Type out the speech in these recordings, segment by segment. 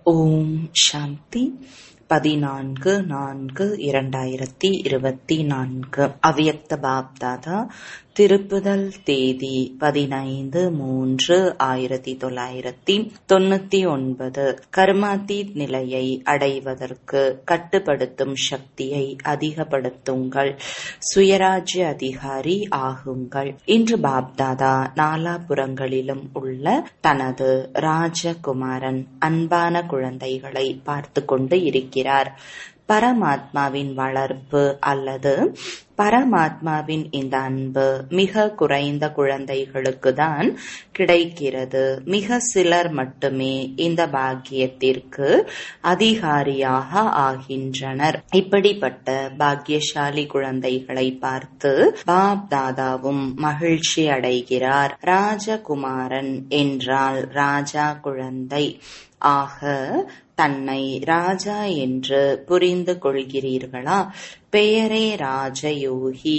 ஓம் சாந்தி பதினான்கு நான்கு இரண்டாயிரத்தி இருபத்தி நான்கு அவ்யக்த பாப்தாதா திருப்புதல் தேதி பதினைந்து மூன்று ஆயிரத்தி தொள்ளாயிரத்தி தொண்ணூத்தி ஒன்பது கர்மாத்தீத் நிலையை அடைவதற்கு கட்டுப்படுத்தும் சக்தியை அதிகப்படுத்துங்கள் சுயராஜ்ய அதிகாரி ஆகுங்கள் இன்று பாப்தாதா நாலாபுறங்களிலும் உள்ள தனது ராஜகுமாரன் அன்பான குழந்தைகளை பார்த்து கொண்டு இருக்கிறார் பரமாத்மாவின் வளர்ப்பு அல்லது பரமாத்மாவின் இந்த அன்பு மிக குறைந்த குழந்தைகளுக்கு தான் கிடைக்கிறது மிக சிலர் மட்டுமே இந்த பாக்கியத்திற்கு அதிகாரியாக ஆகின்றனர் இப்படிப்பட்ட பாக்கியசாலி குழந்தைகளை பார்த்து பாப் தாதாவும் மகிழ்ச்சி அடைகிறார் ராஜகுமாரன் என்றால் ராஜா குழந்தை ஆக தன்னை ராஜா என்று புரிந்து கொள்கிறீர்களா பெயரே ராஜயோகி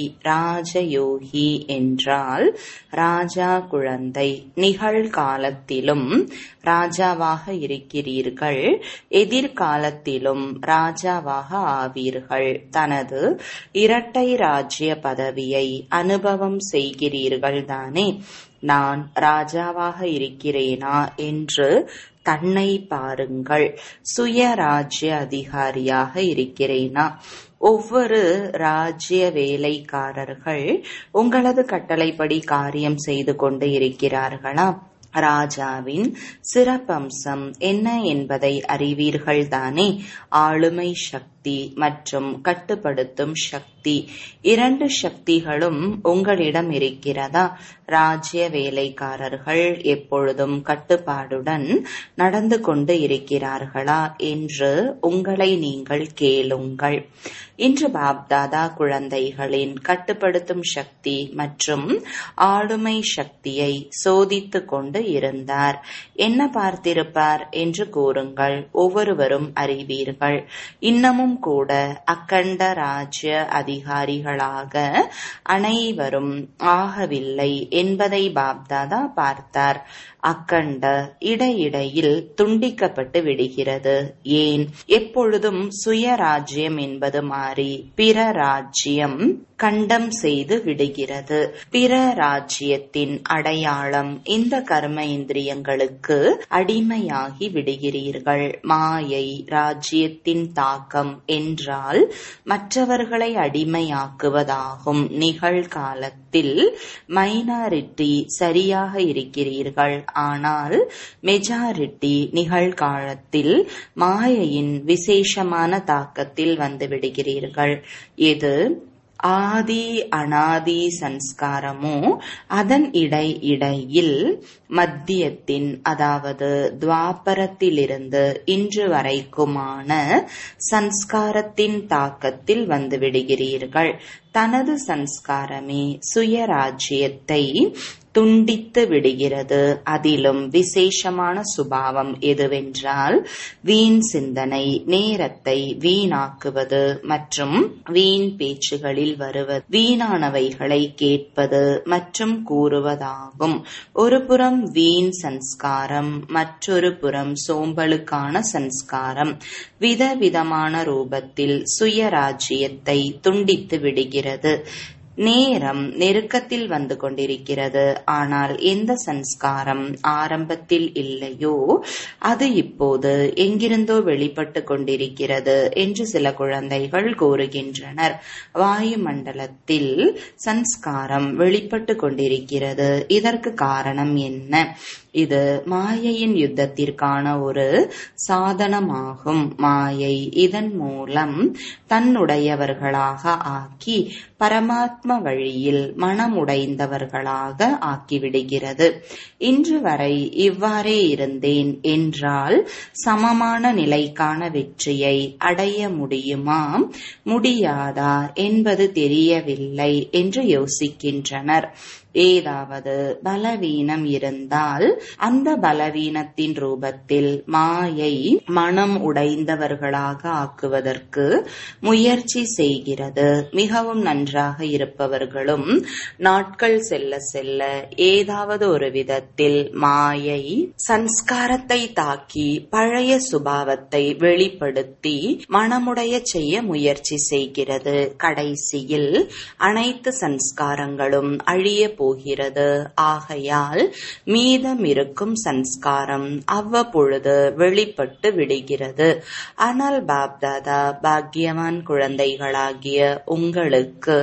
ராஜயோகி என்றால் ராஜா குழந்தை நிகழ்காலத்திலும் ராஜாவாக இருக்கிறீர்கள் எதிர்காலத்திலும் ராஜாவாக ஆவீர்கள் தனது இரட்டை ராஜ்ய பதவியை அனுபவம் செய்கிறீர்கள் தானே நான் ராஜாவாக இருக்கிறேனா என்று தன்னை பாருங்கள் சுயராஜ்ய அதிகாரியாக இருக்கிறேனா ஒவ்வொரு ராஜ்ய வேலைக்காரர்கள் உங்களது கட்டளைப்படி காரியம் செய்து கொண்டு இருக்கிறார்களா ராஜாவின் சிறப்பம்சம் என்ன என்பதை அறிவீர்கள் தானே ஆளுமை சக்தி மற்றும் கட்டுப்படுத்தும் சக்தி இரண்டு சக்திகளும் உங்களிடம் இருக்கிறதா ராஜ்ய வேலைக்காரர்கள் எப்பொழுதும் கட்டுப்பாடுடன் நடந்து கொண்டு இருக்கிறார்களா என்று உங்களை நீங்கள் கேளுங்கள் இன்று பாப்தாதா குழந்தைகளின் கட்டுப்படுத்தும் சக்தி மற்றும் ஆளுமை சக்தியை சோதித்து கொண்டு இருந்தார் என்ன பார்த்திருப்பார் என்று கூறுங்கள் ஒவ்வொருவரும் அறிவீர்கள் இன்னமும் கூட அக்கண்ட ராஜ்ய அதிகாரிகளாக அனைவரும் ஆகவில்லை என்பதை பாப்தாதா பார்த்தார் அக்கண்ட இடையிடையில் துண்டிக்கப்பட்டு விடுகிறது ஏன் எப்பொழுதும் சுயராஜ்யம் என்பது மாறி பிற ராஜ்யம் கண்டம் செய்து விடுகிறது பிற ராஜ்யத்தின் அடையாளம் இந்த கர்ம இந்திரியங்களுக்கு அடிமையாகி விடுகிறீர்கள் மாயை ராஜ்யத்தின் தாக்கம் என்றால் மற்றவர்களை அடிமையாக்குவதாகும் நிகழ்காலத்தில் மைனாரிட்டி சரியாக இருக்கிறீர்கள் ஆனால் மெஜாரிட்டி நிகழ்காலத்தில் மாயையின் விசேஷமான தாக்கத்தில் வந்து விடுகிறீர்கள் இது ஆதி அனாதி சன்ஸ்காரமோ அதன் இடை இடையில் மத்தியத்தின் அதாவது துவாபரத்திலிருந்து இன்று வரைக்குமான சன்ஸ்காரத்தின் தாக்கத்தில் வந்து விடுகிறீர்கள் தனது சன்ஸ்காரமே சுயராஜ்யத்தை துண்டித்து விடுகிறது அதிலும் விசேஷமான சுபாவம் எதுவென்றால் வீண் சிந்தனை நேரத்தை வீணாக்குவது மற்றும் வீண் பேச்சுகளில் வருவது வீணானவைகளை கேட்பது மற்றும் கூறுவதாகும் ஒரு புறம் வீண் சன்ஸ்காரம் மற்றொரு புறம் சோம்பலுக்கான சன்ஸ்காரம் விதவிதமான ரூபத்தில் சுயராஜ்யத்தை துண்டித்து விடுகிறது நேரம் நெருக்கத்தில் வந்து கொண்டிருக்கிறது ஆனால் எந்த சன்ஸ்காரம் ஆரம்பத்தில் இல்லையோ அது இப்போது எங்கிருந்தோ வெளிப்பட்டு கொண்டிருக்கிறது என்று சில குழந்தைகள் கூறுகின்றனர் வாயுமண்டலத்தில் சன்ஸ்காரம் வெளிப்பட்டு கொண்டிருக்கிறது இதற்கு காரணம் என்ன இது மாயையின் யுத்தத்திற்கான ஒரு சாதனமாகும் மாயை இதன் மூலம் தன்னுடையவர்களாக ஆக்கி பரமாத்ம வழியில் மனமுடைந்தவர்களாக ஆக்கிவிடுகிறது இன்று வரை இவ்வாறே இருந்தேன் என்றால் சமமான நிலைக்கான வெற்றியை அடைய முடியுமா முடியாதா என்பது தெரியவில்லை என்று யோசிக்கின்றனர் ஏதாவது பலவீனம் இருந்தால் அந்த பலவீனத்தின் ரூபத்தில் மாயை மனம் உடைந்தவர்களாக ஆக்குவதற்கு முயற்சி செய்கிறது மிகவும் நன்றாக இருப்பவர்களும் நாட்கள் செல்ல செல்ல ஏதாவது ஒரு விதத்தில் மாயை சன்ஸ்காரத்தை தாக்கி பழைய சுபாவத்தை வெளிப்படுத்தி மனமுடைய செய்ய முயற்சி செய்கிறது கடைசியில் அனைத்து சன்ஸ்காரங்களும் அழிய போகிறது ஆகையால் மீதம் இருக்கும் சன்ஸ்காரம் அவ்வப்பொழுது வெளிப்பட்டு விடுகிறது ஆனால் பாப்தாதா பாக்யவான் குழந்தைகளாகிய உங்களுக்கு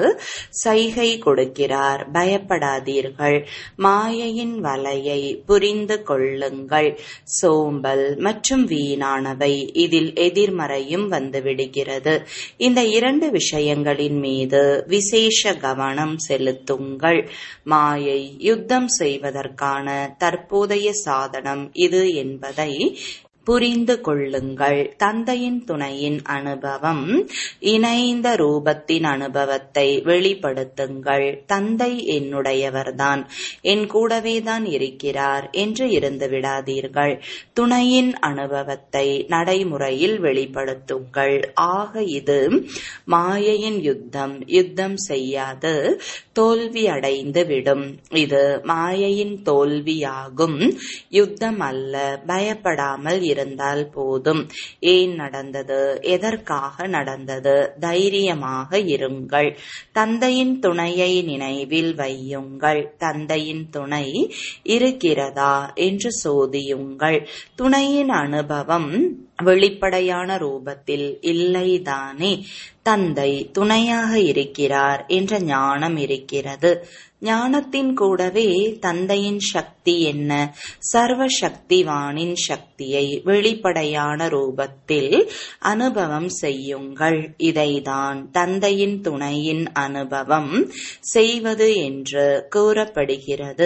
சைகை கொடுக்கிறார் பயப்படாதீர்கள் மாயையின் வலையை புரிந்து கொள்ளுங்கள் சோம்பல் மற்றும் வீணானவை இதில் எதிர்மறையும் வந்துவிடுகிறது இந்த இரண்டு விஷயங்களின் மீது விசேஷ கவனம் செலுத்துங்கள் மாயை யுத்தம் செய்வதற்கான தற்போதைய சாதனம் இது என்பதை புரிந்து கொள்ளுங்கள் தந்தையின் துணையின் அனுபவம் இணைந்த ரூபத்தின் அனுபவத்தை வெளிப்படுத்துங்கள் தந்தை என்னுடையவர்தான் என் கூடவே தான் இருக்கிறார் என்று இருந்து விடாதீர்கள் துணையின் அனுபவத்தை நடைமுறையில் வெளிப்படுத்துங்கள் ஆக இது மாயையின் யுத்தம் யுத்தம் செய்யாது தோல்வி அடைந்து விடும் இது மாயையின் தோல்வியாகும் யுத்தம் அல்ல பயப்படாமல் இருந்தால் போதும் ஏன் நடந்தது எதற்காக நடந்தது தைரியமாக இருங்கள் தந்தையின் துணையை நினைவில் வையுங்கள் தந்தையின் துணை இருக்கிறதா என்று சோதியுங்கள் துணையின் அனுபவம் வெளிப்படையான ரூபத்தில் இல்லைதானே தந்தை துணையாக இருக்கிறார் என்ற ஞானம் இருக்கிறது ஞானத்தின் கூடவே தந்தையின் சக்தி என்ன சர்வ சக்திவானின் சக்தியை வெளிப்படையான ரூபத்தில் அனுபவம் செய்யுங்கள் இதைதான் தந்தையின் துணையின் அனுபவம் செய்வது என்று கூறப்படுகிறது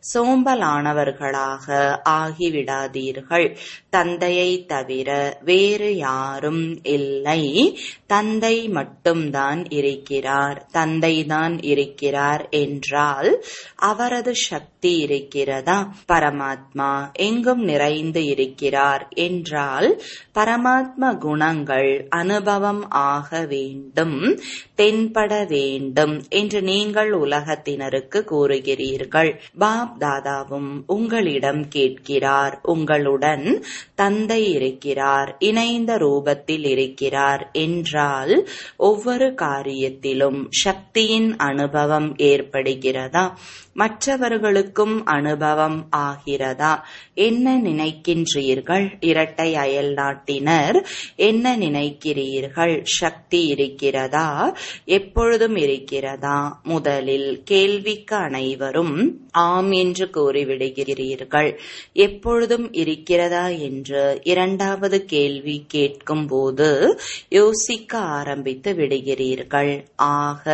சோம்பலானவர்களாக ஆகிவிடாதீர்கள் தந்தையை தவிர வேறு யாரும் இல்லை தந்தை மட்டும்தான் இருக்கிறார் தந்தைதான் இருக்கிறார் என்றால் அவரது சக்தி இருக்கிறதா பரமாத்மா எங்கும் நிறைந்து இருக்கிறார் என்றால் பரமாத்ம குணங்கள் அனுபவம் ஆக வேண்டும் தென்பட வேண்டும் என்று நீங்கள் உலகத்தினருக்கு கூறுகிறீர்கள் பாப் தாதாவும் உங்களிடம் கேட்கிறார் உங்களுடன் தந்தை இருக்கிறார் இணைந்த ரூபத்தில் இருக்கிறார் என்றால் ஒவ்வொரு காரியத்திலும் சக்தியின் அனுபவம் ஏற்படுகிறதா மற்றவர்களுக்கும் அனுபவம் ஆகிறதா என்ன நினைக்கின்றீர்கள் இரட்டை அயல் நாட்டினர் என்ன நினைக்கிறீர்கள் சக்தி இருக்கிறதா எப்பொழுதும் இருக்கிறதா முதலில் கேள்விக்கு அனைவரும் ஆம் என்று கூறிவிடுகிறீர்கள் எப்பொழுதும் இருக்கிறதா என்று இரண்டாவது கேள்வி கேட்கும் போது யோசிக்க ஆரம்பித்து விடுகிறீர்கள் ஆக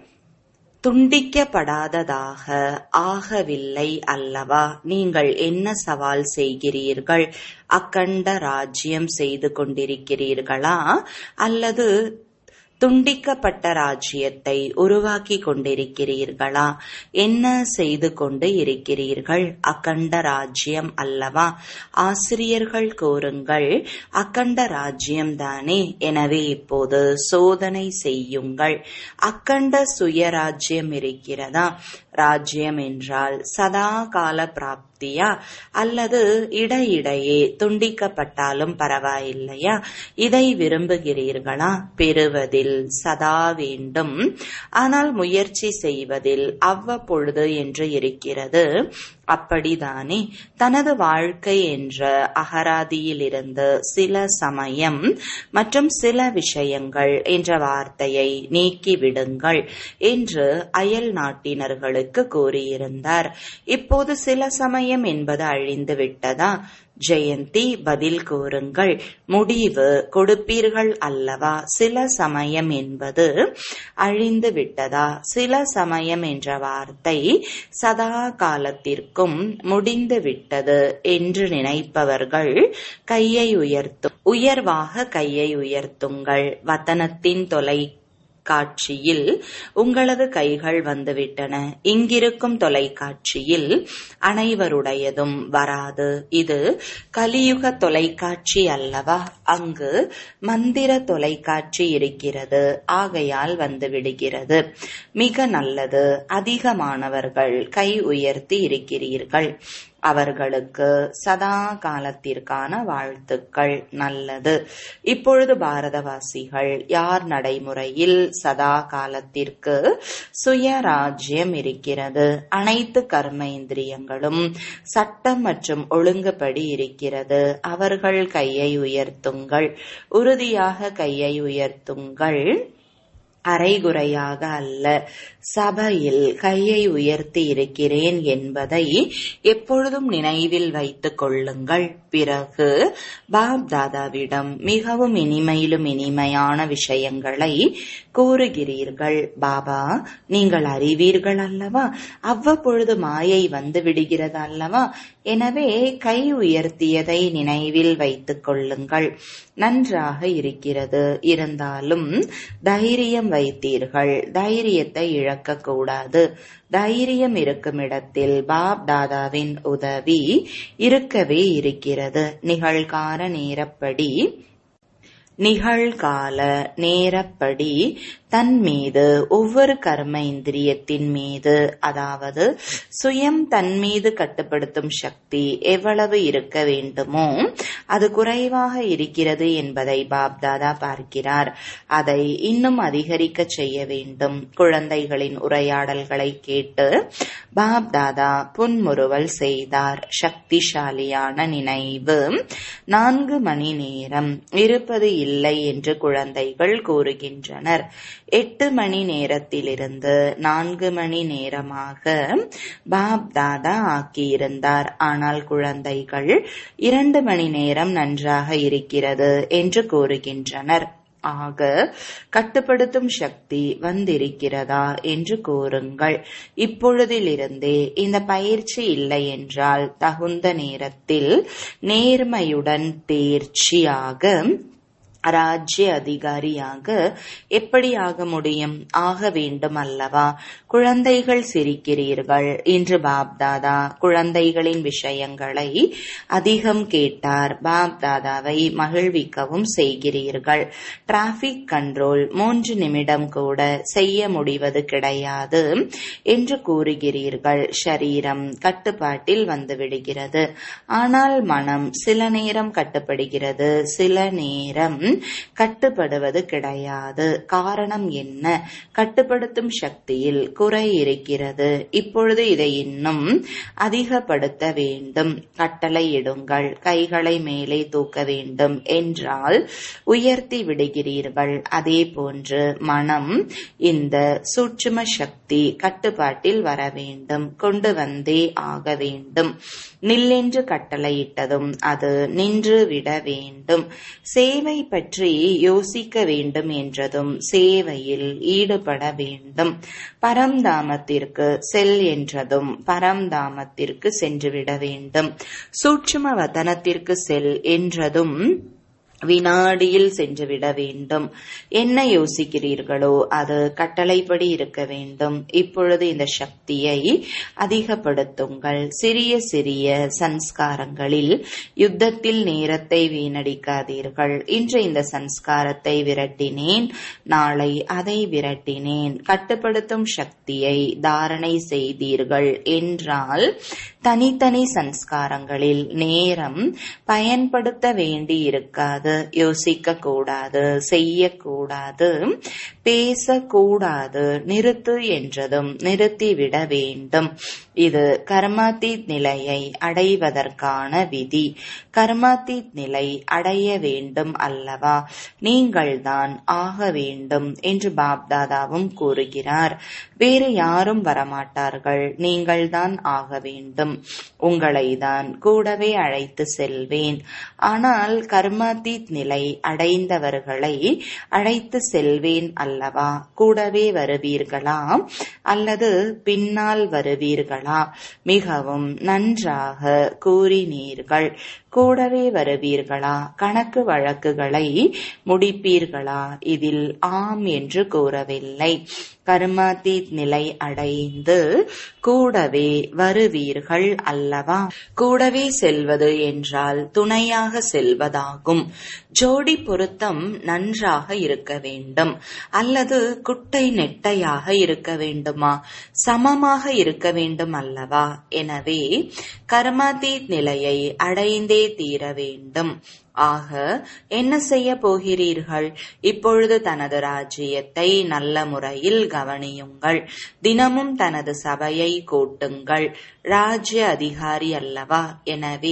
துண்டிக்கப்படாததாக ஆகவில்லை அல்லவா நீங்கள் என்ன சவால் செய்கிறீர்கள் அக்கண்ட ராஜ்யம் செய்து கொண்டிருக்கிறீர்களா அல்லது துண்டிக்கப்பட்ட ராஜ்யத்தை உருவாக்கி கொண்டிருக்கிறீர்களா என்ன செய்து கொண்டு இருக்கிறீர்கள் அக்கண்ட ராஜ்யம் அல்லவா ஆசிரியர்கள் கூறுங்கள் அக்கண்ட ராஜ்யம் தானே எனவே இப்போது சோதனை செய்யுங்கள் அக்கண்ட சுயராஜ்யம் இருக்கிறதா ராஜ்யம் என்றால் சதா கால பிராப்தியா அல்லது இடையிடையே துண்டிக்கப்பட்டாலும் பரவாயில்லையா இதை விரும்புகிறீர்களா பெறுவதில் சதா வேண்டும் ஆனால் முயற்சி செய்வதில் அவ்வப்பொழுது என்று இருக்கிறது அப்படிதானே தனது வாழ்க்கை என்ற அகராதியிலிருந்து சில சமயம் மற்றும் சில விஷயங்கள் என்ற வார்த்தையை நீக்கிவிடுங்கள் என்று அயல் நாட்டினர்களுக்கு கூறியிருந்தார் இப்போது சில சமயம் என்பது அழிந்து விட்டதா ஜெயந்தி பதில் கூறுங்கள் முடிவு கொடுப்பீர்கள் அல்லவா சில சமயம் என்பது அழிந்து விட்டதா சில சமயம் என்ற வார்த்தை சதா காலத்திற்கும் முடிந்து விட்டது என்று நினைப்பவர்கள் கையை உயர்த்தும் உயர்வாக கையை உயர்த்துங்கள் வத்தனத்தின் தொலை காட்சியில் உங்களது கைகள் வந்துவிட்டன இங்கிருக்கும் தொலைக்காட்சியில் அனைவருடையதும் வராது இது கலியுக தொலைக்காட்சி அல்லவா அங்கு மந்திர தொலைக்காட்சி இருக்கிறது ஆகையால் வந்து விடுகிறது மிக நல்லது அதிகமானவர்கள் கை உயர்த்தி இருக்கிறீர்கள் அவர்களுக்கு சதா காலத்திற்கான வாழ்த்துக்கள் நல்லது இப்பொழுது பாரதவாசிகள் யார் நடைமுறையில் சதா காலத்திற்கு சுயராஜ்யம் இருக்கிறது அனைத்து கர்மேந்திரியங்களும் சட்டம் மற்றும் ஒழுங்குபடி இருக்கிறது அவர்கள் கையை உயர்த்துங்கள் உறுதியாக கையை உயர்த்துங்கள் அரைகுறையாக அல்ல சபையில் கையை உயர்த்தி இருக்கிறேன் என்பதை எப்பொழுதும் நினைவில் வைத்துக் கொள்ளுங்கள் பிறகு பாப் தாதாவிடம் மிகவும் இனிமையிலும் இனிமையான விஷயங்களை கூறுகிறீர்கள் பாபா நீங்கள் அறிவீர்கள் அல்லவா அவ்வப்பொழுது மாயை வந்து விடுகிறது அல்லவா எனவே கை உயர்த்தியதை நினைவில் வைத்துக் கொள்ளுங்கள் நன்றாக இருக்கிறது இருந்தாலும் தைரியம் வைத்தீர்கள் தைரியத்தை இழக்கக்கூடாது தைரியம் இருக்கும் இடத்தில் பாப் தாதாவின் உதவி இருக்கவே இருக்கிறது நிகழ்கால நேரப்படி நிகழ்கால நேரப்படி தன் மீது ஒவ்வொரு கர்ம இந்திரியத்தின் மீது அதாவது சுயம் தன் மீது கட்டுப்படுத்தும் சக்தி எவ்வளவு இருக்க வேண்டுமோ அது குறைவாக இருக்கிறது என்பதை பாப்தாதா பார்க்கிறார் அதை இன்னும் அதிகரிக்க செய்ய வேண்டும் குழந்தைகளின் உரையாடல்களை கேட்டு பாப்தாதா புன்முறுவல் செய்தார் சக்திசாலியான நினைவு நான்கு மணி நேரம் இருப்பது இல்லை என்று குழந்தைகள் கூறுகின்றனர் எட்டு மணி நேரத்திலிருந்து நான்கு மணி நேரமாக பாப் தாதா ஆக்கியிருந்தார் ஆனால் குழந்தைகள் இரண்டு மணி நேரம் நன்றாக இருக்கிறது என்று கூறுகின்றனர் ஆக கட்டுப்படுத்தும் சக்தி வந்திருக்கிறதா என்று கூறுங்கள் இப்பொழுதிலிருந்தே இந்த பயிற்சி இல்லை என்றால் தகுந்த நேரத்தில் நேர்மையுடன் தேர்ச்சியாக ராஜ்ய அதிகாரியாக எப்படி ஆக முடியும் ஆக வேண்டும் அல்லவா குழந்தைகள் சிரிக்கிறீர்கள் இன்று பாப்தாதா குழந்தைகளின் விஷயங்களை அதிகம் கேட்டார் பாப்தாதாவை மகிழ்விக்கவும் செய்கிறீர்கள் டிராபிக் கண்ட்ரோல் மூன்று நிமிடம் கூட செய்ய முடிவது கிடையாது என்று கூறுகிறீர்கள் ஷரீரம் கட்டுப்பாட்டில் வந்துவிடுகிறது ஆனால் மனம் சில நேரம் கட்டுப்படுகிறது சில நேரம் கட்டுப்படுவது கிடையாது காரணம் என்ன கட்டுப்படுத்தும் சக்தியில் குறை இருக்கிறது இப்பொழுது இதை இன்னும் அதிகப்படுத்த வேண்டும் கட்டளை இடுங்கள் கைகளை மேலே தூக்க வேண்டும் என்றால் உயர்த்தி விடுகிறீர்கள் அதே போன்று மனம் இந்த சூட்சும சக்தி கட்டுப்பாட்டில் வர வேண்டும் கொண்டு வந்தே ஆக வேண்டும் நில்லென்று கட்டளையிட்டதும் அது நின்று விட வேண்டும் சேவை பற்றி யோசிக்க வேண்டும் என்றதும் சேவையில் ஈடுபட வேண்டும் பரம்தாமத்திற்கு செல் என்றதும் பரம்தாமத்திற்கு சென்றுவிட வேண்டும் சூட்சும வதனத்திற்கு செல் என்றதும் வினாடியில் சென்றுவிட வேண்டும் என்ன யோசிக்கிறீர்களோ அது கட்டளைப்படி இருக்க வேண்டும் இப்பொழுது இந்த சக்தியை அதிகப்படுத்துங்கள் சிறிய சிறிய சன்ஸ்காரங்களில் யுத்தத்தில் நேரத்தை வீணடிக்காதீர்கள் இன்று இந்த சன்ஸ்காரத்தை விரட்டினேன் நாளை அதை விரட்டினேன் கட்டுப்படுத்தும் சக்தியை தாரணை செய்தீர்கள் என்றால் தனித்தனி சன்ஸ்காரங்களில் நேரம் பயன்படுத்த வேண்டி இருக்காது யோசிக்க கூடாது செய்யக்கூடாது பேசக்கூடாது நிறுத்து என்றதும் நிறுத்திவிட வேண்டும் இது கர்மாத்தீத் நிலையை அடைவதற்கான விதி கர்மாத்தீத் நிலை அடைய வேண்டும் அல்லவா நீங்கள்தான் ஆக வேண்டும் என்று பாப்தாதாவும் கூறுகிறார் வேறு யாரும் வரமாட்டார்கள் நீங்கள்தான் ஆக வேண்டும் உங்களை தான் கூடவே அழைத்து செல்வேன் ஆனால் கர்மாத்தீத் நிலை அடைந்தவர்களை அழைத்து செல்வேன் அல்லவா கூடவே வருவீர்களா அல்லது பின்னால் வருவீர்களா வருவீர்களா மிகவும் நன்றாக கூறினீர்கள் கூடவே வருவீர்களா கணக்கு வழக்குகளை முடிப்பீர்களா இதில் ஆம் என்று கூறவில்லை கர்மாதீத் நிலை அடைந்து கூடவே வருவீர்கள் அல்லவா கூடவே செல்வது என்றால் துணையாக செல்வதாகும் ஜோடி பொருத்தம் நன்றாக இருக்க வேண்டும் அல்லது குட்டை நெட்டையாக இருக்க வேண்டுமா சமமாக இருக்க வேண்டும் அல்லவா எனவே கர்மாதீத் நிலையை அடைந்தே தீர வேண்டும் ஆக என்ன செய்ய போகிறீர்கள் இப்பொழுது தனது ராஜ்யத்தை நல்ல முறையில் கவனியுங்கள் தினமும் தனது சபையை கூட்டுங்கள் ராஜ்ய அதிகாரி அல்லவா எனவே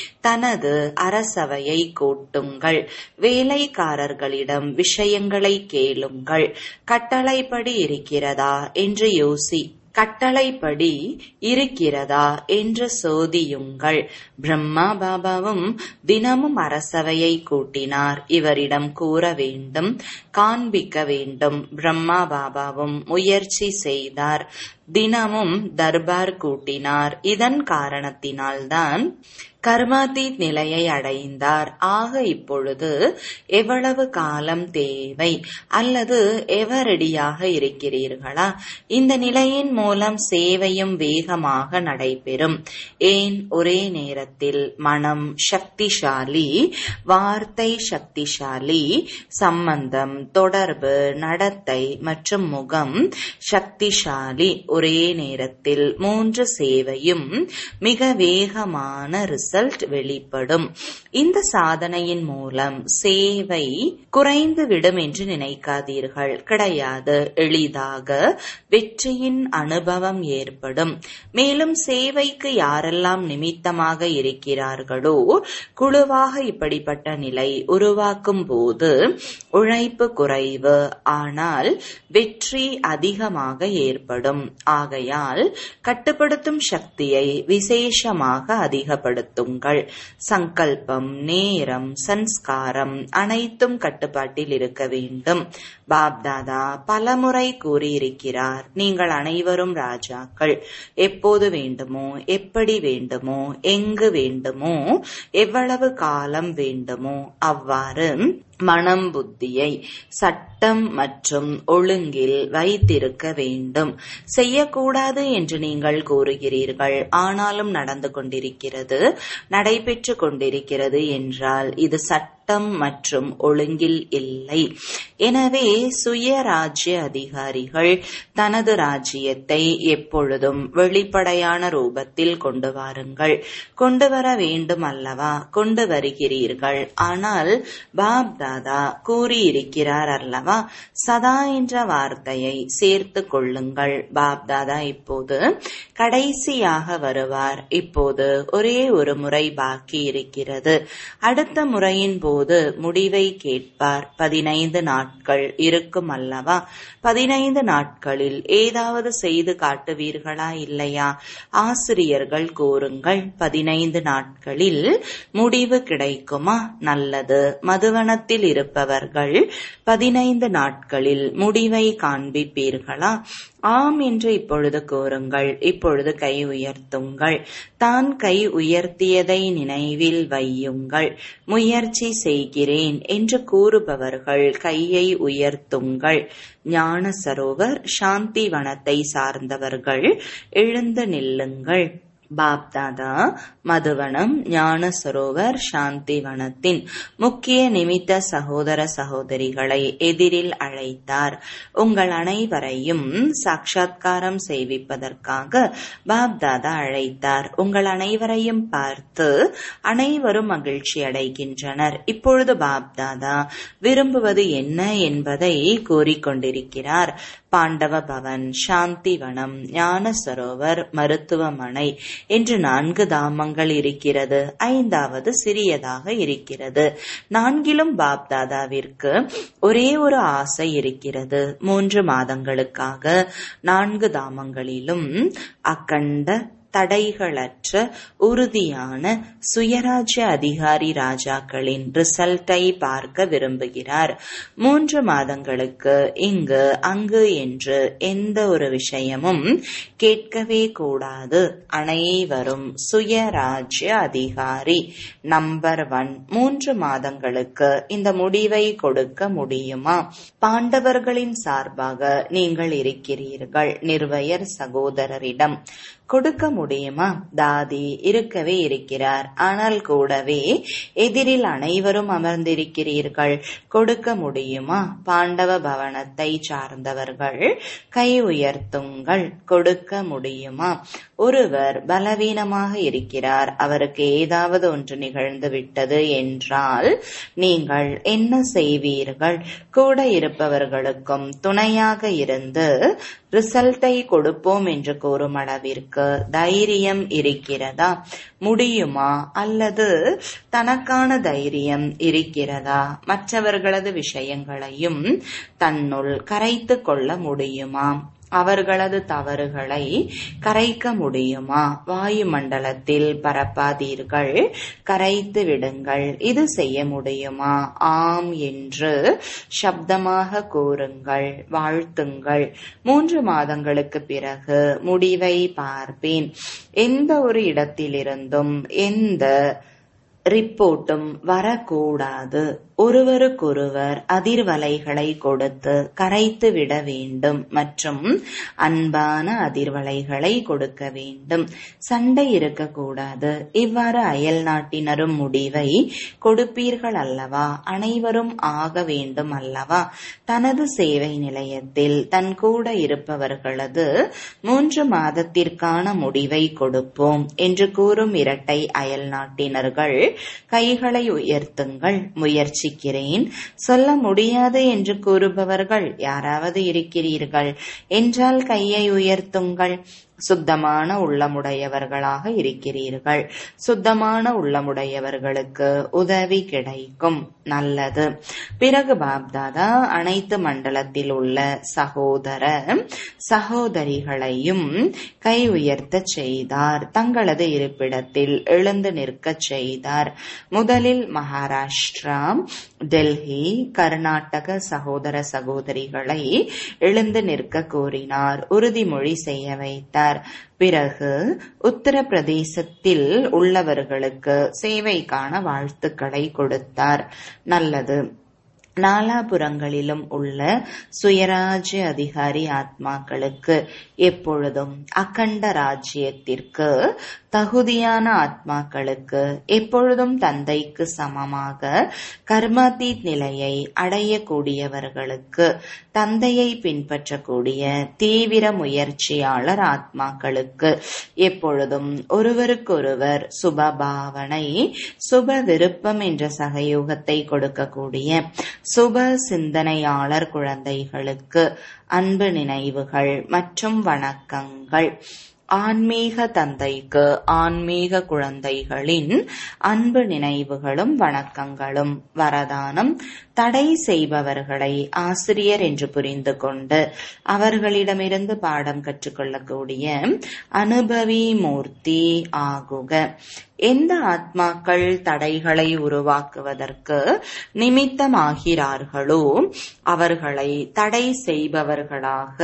தனது அரசவையை கூட்டுங்கள் வேலைக்காரர்களிடம் விஷயங்களை கேளுங்கள் கட்டளைப்படி இருக்கிறதா என்று யோசி கட்டளைப்படி இருக்கிறதா என்று சோதியுங்கள் பிரம்மா பாபாவும் தினமும் அரசவையை கூட்டினார் இவரிடம் கூற வேண்டும் காண்பிக்க வேண்டும் பிரம்மா பாபாவும் முயற்சி செய்தார் தினமும் தர்பார் கூட்டினார் இதன் காரணத்தினால்தான் கர்மாதீத் நிலையை அடைந்தார் ஆக இப்பொழுது எவ்வளவு காலம் தேவை அல்லது எவரடியாக இருக்கிறீர்களா இந்த நிலையின் மூலம் சேவையும் வேகமாக நடைபெறும் ஏன் ஒரே நேரத்தில் மனம் சக்திசாலி வார்த்தை சக்திசாலி சம்பந்தம் தொடர்பு நடத்தை மற்றும் முகம் சக்திசாலி ஒரே நேரத்தில் மூன்று சேவையும் மிக வேகமான ரிசல்ட் வெளிப்படும் இந்த சாதனையின் மூலம் சேவை குறைந்து விடும் என்று நினைக்காதீர்கள் கிடையாது எளிதாக வெற்றியின் அனுபவம் ஏற்படும் மேலும் சேவைக்கு யாரெல்லாம் நிமித்தமாக இருக்கிறார்களோ குழுவாக இப்படிப்பட்ட நிலை உருவாக்கும் போது உழைப்பு குறைவு ஆனால் வெற்றி அதிகமாக ஏற்படும் ஆகையால் கட்டுப்படுத்தும் சக்தியை விசேஷமாக அதிகப்படுத்துங்கள் சங்கல்பம் நேரம் சன்ஸ்காரம் அனைத்தும் கட்டுப்பாட்டில் இருக்க வேண்டும் பாப்தாதா பலமுறை கூறியிருக்கிறார் நீங்கள் அனைவரும் ராஜாக்கள் எப்போது வேண்டுமோ எப்படி வேண்டுமோ எங்கு வேண்டுமோ எவ்வளவு காலம் வேண்டுமோ அவ்வாறு மனம் புத்தியை சட்டம் மற்றும் ஒழுங்கில் வைத்திருக்க வேண்டும் செய்யக்கூடாது என்று நீங்கள் கூறுகிறீர்கள் ஆனாலும் நடந்து கொண்டிருக்கிறது நடைபெற்று கொண்டிருக்கிறது என்றால் இது சட்டம் மற்றும் ஒழுங்கில் இல்லை எனவே சுய ராஜ்ய அதிகாரிகள் தனது ராஜ்யத்தை எப்பொழுதும் வெளிப்படையான ரூபத்தில் கொண்டு வாருங்கள் கொண்டு வர வேண்டும் அல்லவா கொண்டு வருகிறீர்கள் ஆனால் பாப் தாதா கூறியிருக்கிறார் அல்லவா சதா என்ற வார்த்தையை சேர்த்து கொள்ளுங்கள் பாப் தாதா இப்போது கடைசியாக வருவார் இப்போது ஒரே ஒரு முறை பாக்கி இருக்கிறது அடுத்த முறையின் போது முடிவை கேட்பார் பதினைந்து நாட்கள் இருக்கும் அல்லவா பதினைந்து நாட்களில் ஏதாவது செய்து காட்டுவீர்களா இல்லையா ஆசிரியர்கள் கூறுங்கள் பதினைந்து நாட்களில் முடிவு கிடைக்குமா நல்லது மதுவனத்தில் இருப்பவர்கள் பதினைந்து நாட்களில் முடிவை காண்பிப்பீர்களா ஆம் என்று இப்பொழுது கூறுங்கள் இப்பொழுது கை உயர்த்துங்கள் தான் கை உயர்த்தியதை நினைவில் வையுங்கள் முயற்சி செய்கிறேன் என்று கூறுபவர்கள் கையை உயர்த்துங்கள் ஞான சரோவர் சாந்தி வனத்தை சார்ந்தவர்கள் எழுந்து நில்லுங்கள் பாப்தாதா மதுவனம் ஞான சரோவர் சாந்தி வனத்தின் முக்கிய நிமித்த சகோதர சகோதரிகளை எதிரில் அழைத்தார் உங்கள் அனைவரையும் சாட்சாத்காரம் செய்விப்பதற்காக பாப்தாதா அழைத்தார் உங்கள் அனைவரையும் பார்த்து அனைவரும் மகிழ்ச்சி அடைகின்றனர் இப்பொழுது பாப்தாதா விரும்புவது என்ன என்பதை கூறிக்கொண்டிருக்கிறார் பாண்டவ பவன் சாந்தி வனம் ஞான சரோவர் மருத்துவமனை என்று நான்கு தாமங்கள் இருக்கிறது ஐந்தாவது சிறியதாக இருக்கிறது நான்கிலும் பாப்தாதாவிற்கு ஒரே ஒரு ஆசை இருக்கிறது மூன்று மாதங்களுக்காக நான்கு தாமங்களிலும் அக்கண்ட தடைகளற்ற உறுதியான சுயராஜ்ய அதிகாரி ராஜாக்களின் ரிசல்ட்டை பார்க்க விரும்புகிறார் மூன்று மாதங்களுக்கு இங்கு அங்கு என்று எந்த ஒரு விஷயமும் கேட்கவே கூடாது அனைவரும் சுயராஜ்ய அதிகாரி நம்பர் ஒன் மூன்று மாதங்களுக்கு இந்த முடிவை கொடுக்க முடியுமா பாண்டவர்களின் சார்பாக நீங்கள் இருக்கிறீர்கள் நிர்வயர் சகோதரரிடம் கொடுக்க முடியுமா தாதி இருக்கவே இருக்கிறார் ஆனால் கூடவே எதிரில் அனைவரும் அமர்ந்திருக்கிறீர்கள் கொடுக்க முடியுமா பாண்டவ பவனத்தை சார்ந்தவர்கள் கை உயர்த்துங்கள் கொடுக்க முடியுமா ஒருவர் பலவீனமாக இருக்கிறார் அவருக்கு ஏதாவது ஒன்று நிகழ்ந்து விட்டது என்றால் நீங்கள் என்ன செய்வீர்கள் கூட இருப்பவர்களுக்கும் துணையாக இருந்து ரிசல்ட்டை கொடுப்போம் என்று கூறும் அளவிற்கு தைரியம் இருக்கிறதா முடியுமா அல்லது தனக்கான தைரியம் இருக்கிறதா மற்றவர்களது விஷயங்களையும் தன்னுள் கரைத்து கொள்ள முடியுமா அவர்களது தவறுகளை கரைக்க முடியுமா வாயுமண்டலத்தில் பரப்பாதீர்கள் கரைத்து விடுங்கள் இது செய்ய முடியுமா ஆம் என்று சப்தமாக கூறுங்கள் வாழ்த்துங்கள் மூன்று மாதங்களுக்கு பிறகு முடிவை பார்ப்பேன் எந்த ஒரு இடத்திலிருந்தும் எந்த ரிப்போர்ட்டும் வரக்கூடாது ஒருவருக்கொருவர் அதிர்வலைகளை கொடுத்து கரைத்து விட வேண்டும் மற்றும் அன்பான அதிர்வலைகளை கொடுக்க வேண்டும் சண்டை இருக்கக்கூடாது இவ்வாறு அயல் நாட்டினரும் முடிவை கொடுப்பீர்கள் அல்லவா அனைவரும் ஆக வேண்டும் அல்லவா தனது சேவை நிலையத்தில் தன் கூட இருப்பவர்களது மூன்று மாதத்திற்கான முடிவை கொடுப்போம் என்று கூறும் இரட்டை அயல் நாட்டினர்கள் கைகளை உயர்த்துங்கள் முயற்சிக்கிறேன் சொல்ல முடியாது என்று கூறுபவர்கள் யாராவது இருக்கிறீர்கள் என்றால் கையை உயர்த்துங்கள் சுத்தமான உள்ளமுடையவர்களாக இருக்கிறீர்கள் சுத்தமான உள்ளமுடையவர்களுக்கு உதவி கிடைக்கும் நல்லது பிறகு பாப்தாதா அனைத்து மண்டலத்தில் உள்ள சகோதர சகோதரிகளையும் கை உயர்த்த செய்தார் தங்களது இருப்பிடத்தில் எழுந்து நிற்க செய்தார் முதலில் மகாராஷ்டிரா டெல்லி கர்நாடக சகோதர சகோதரிகளை எழுந்து நிற்க கூறினார் உறுதிமொழி செய்ய வைத்தார் பிறகு உத்தரப்பிரதேசத்தில் உள்ளவர்களுக்கு சேவைக்கான வாழ்த்துக்களை கொடுத்தார் நல்லது நாலாபுரங்களிலும் உள்ள சுயராஜ்ய அதிகாரி ஆத்மாக்களுக்கு எப்பொழுதும் அக்கண்ட ராஜ்யத்திற்கு தகுதியான ஆத்மாக்களுக்கு எப்பொழுதும் தந்தைக்கு சமமாக கர்மாத்தீத் நிலையை அடையக்கூடியவர்களுக்கு தந்தையை பின்பற்றக்கூடிய தீவிர முயற்சியாளர் ஆத்மாக்களுக்கு எப்பொழுதும் ஒருவருக்கொருவர் சுபபாவனை சுப விருப்பம் என்ற சகயோகத்தை கொடுக்கக்கூடிய சுப சிந்தனையாளர் குழந்தைகளுக்கு அன்பு நினைவுகள் மற்றும் வணக்கங்கள் ஆன்மீக தந்தைக்கு ஆன்மீக குழந்தைகளின் அன்பு நினைவுகளும் வணக்கங்களும் வரதானம் தடை செய்பவர்களை ஆசிரியர் என்று புரிந்து கொண்டு அவர்களிடமிருந்து பாடம் கற்றுக்கொள்ளக்கூடிய அனுபவி மூர்த்தி ஆகுக எந்த ஆத்மாக்கள் தடைகளை உருவாக்குவதற்கு நிமித்தமாகிறார்களோ அவர்களை தடை செய்பவர்களாக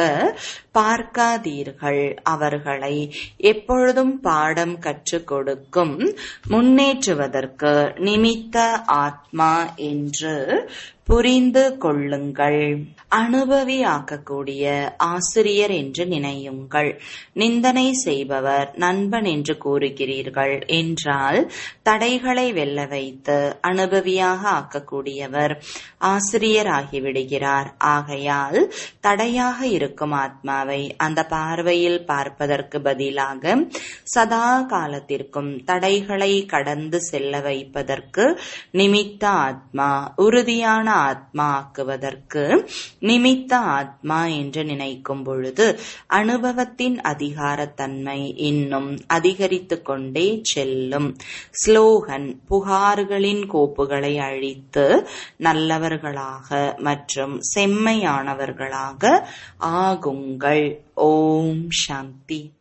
பார்க்காதீர்கள் அவர்களை எப்பொழுதும் பாடம் கற்றுக் கொடுக்கும் முன்னேற்றுவதற்கு நிமித்த ஆத்மா என்று புரிந்து கொள்ளுங்கள் அனுபவி ஆக்கக்கூடிய ஆசிரியர் என்று நினையுங்கள் நிந்தனை செய்பவர் நண்பன் என்று கூறுகிறீர்கள் என்றால் தடைகளை வெல்ல வைத்து அனுபவியாக ஆக்கக்கூடியவர் ஆசிரியர் ஆகிவிடுகிறார் ஆகையால் தடையாக இருக்கும் ஆத்மாவை அந்த பார்வையில் பார்ப்பதற்கு பதிலாக சதா காலத்திற்கும் தடைகளை கடந்து செல்ல வைப்பதற்கு நிமித்த ஆத்மா உறுதியான ஆத்மா ஆக்குவதற்கு நிமித்த ஆத்மா என்று நினைக்கும் பொழுது அனுபவத்தின் அதிகாரத்தன்மை இன்னும் அதிகரித்து கொண்டே செல்லும் ஸ்லோகன் புகார்களின் கோப்புகளை அழித்து நல்லவர்களாக மற்றும் செம்மையானவர்களாக ஆகுங்கள் ஓம் சாந்தி